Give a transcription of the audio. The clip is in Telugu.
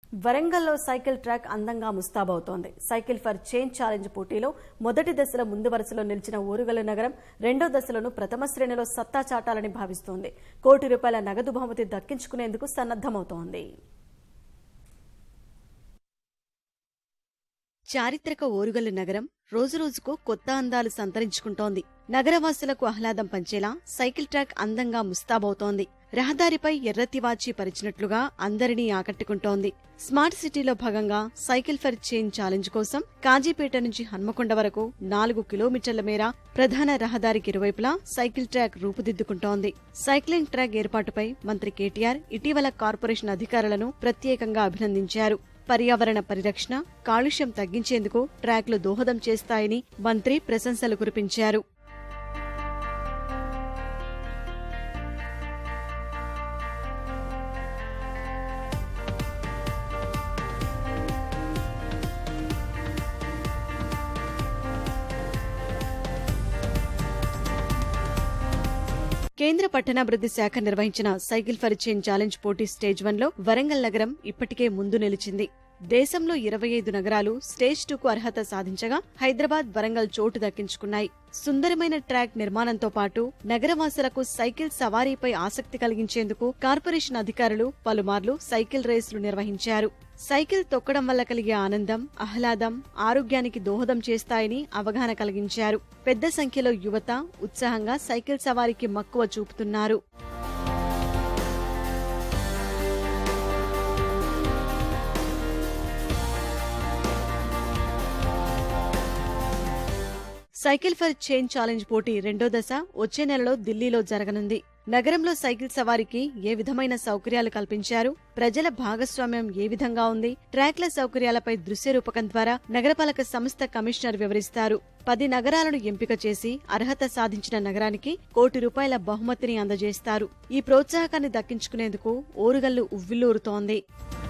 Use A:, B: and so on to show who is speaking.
A: వరంగల్లో సైకిల్ ట్రాక్ అందంగా ముస్తాబవుతోంది సైకిల్ ఫర్ చేంజ్ ఛాలెంజ్ పోటీలో మొదటి దశలో ముందు వరుసలో నిలిచిన ఓరుగల్లు నగరం రెండో దశలోను ప్రథమ శ్రేణిలో సత్తా చాటాలని భావిస్తోంది కోటి రూపాయల నగదు బహుమతి దక్కించుకునేందుకు సన్నద్దమవుతోంది చారిత్రక ఓరుగల్లు నగరం రోజురోజుకు కొత్త అందాలు సంతరించుకుంటోంది నగరవాసులకు ఆహ్లాదం పంచేలా సైకిల్ ట్రాక్ అందంగా ముస్తాబవుతోంది రహదారిపై ఎర్రతివాచి పరిచినట్లుగా అందరినీ ఆకట్టుకుంటోంది స్మార్ట్ సిటీలో భాగంగా సైకిల్ ఫర్ చేంజ్ ఛాలెంజ్ కోసం కాజీపేట నుంచి హన్మకొండ వరకు నాలుగు కిలోమీటర్ల మేర ప్రధాన రహదారికి ఇరువైపులా సైకిల్ ట్రాక్ రూపుదిద్దుకుంటోంది సైక్లింగ్ ట్రాక్ ఏర్పాటుపై మంత్రి కేటీఆర్ ఇటీవల కార్పొరేషన్ అధికారులను ప్రత్యేకంగా అభినందించారు పర్యావరణ పరిరక్షణ కాలుష్యం తగ్గించేందుకు ట్రాక్లు దోహదం చేస్తాయని మంత్రి ప్రశంసలు కురిపించారు కేంద్ర పట్టణాభివృద్ధి శాఖ నిర్వహించిన సైకిల్ ఫర్ చేంజ్ ఛాలెంజ్ పోటీ స్టేజ్ వన్ లో వరంగల్ నగరం ఇప్పటికే ముందు నిలిచింది దేశంలో ఇరవై ఐదు నగరాలు స్టేజ్ టూకు అర్హత సాధించగా హైదరాబాద్ వరంగల్ చోటు దక్కించుకున్నాయి సుందరమైన ట్రాక్ నిర్మాణంతో పాటు నగరవాసులకు సైకిల్ సవారీపై ఆసక్తి కలిగించేందుకు కార్పొరేషన్ అధికారులు పలుమార్లు సైకిల్ రేసులు నిర్వహించారు సైకిల్ తొక్కడం వల్ల కలిగే ఆనందం ఆహ్లాదం ఆరోగ్యానికి దోహదం చేస్తాయని అవగాహన కలిగించారు పెద్ద సంఖ్యలో యువత ఉత్సాహంగా సైకిల్ సవారీకి మక్కువ చూపుతున్నారు సైకిల్ ఫర్ చేంజ్ ఛాలెంజ్ పోటీ రెండో దశ వచ్చే నెలలో ఢిల్లీలో జరగనుంది నగరంలో సైకిల్ సవారికి ఏ విధమైన సౌకర్యాలు కల్పించారు ప్రజల భాగస్వామ్యం ఏ విధంగా ఉంది ట్రాక్ల సౌకర్యాలపై దృశ్య రూపకం ద్వారా నగరపాలక సంస్థ కమిషనర్ వివరిస్తారు పది నగరాలను ఎంపిక చేసి అర్హత సాధించిన నగరానికి కోటి రూపాయల బహుమతిని అందజేస్తారు ఈ ప్రోత్సాహకాన్ని దక్కించుకునేందుకు ఓరుగల్లు ఉవ్విల్లూరుతోంది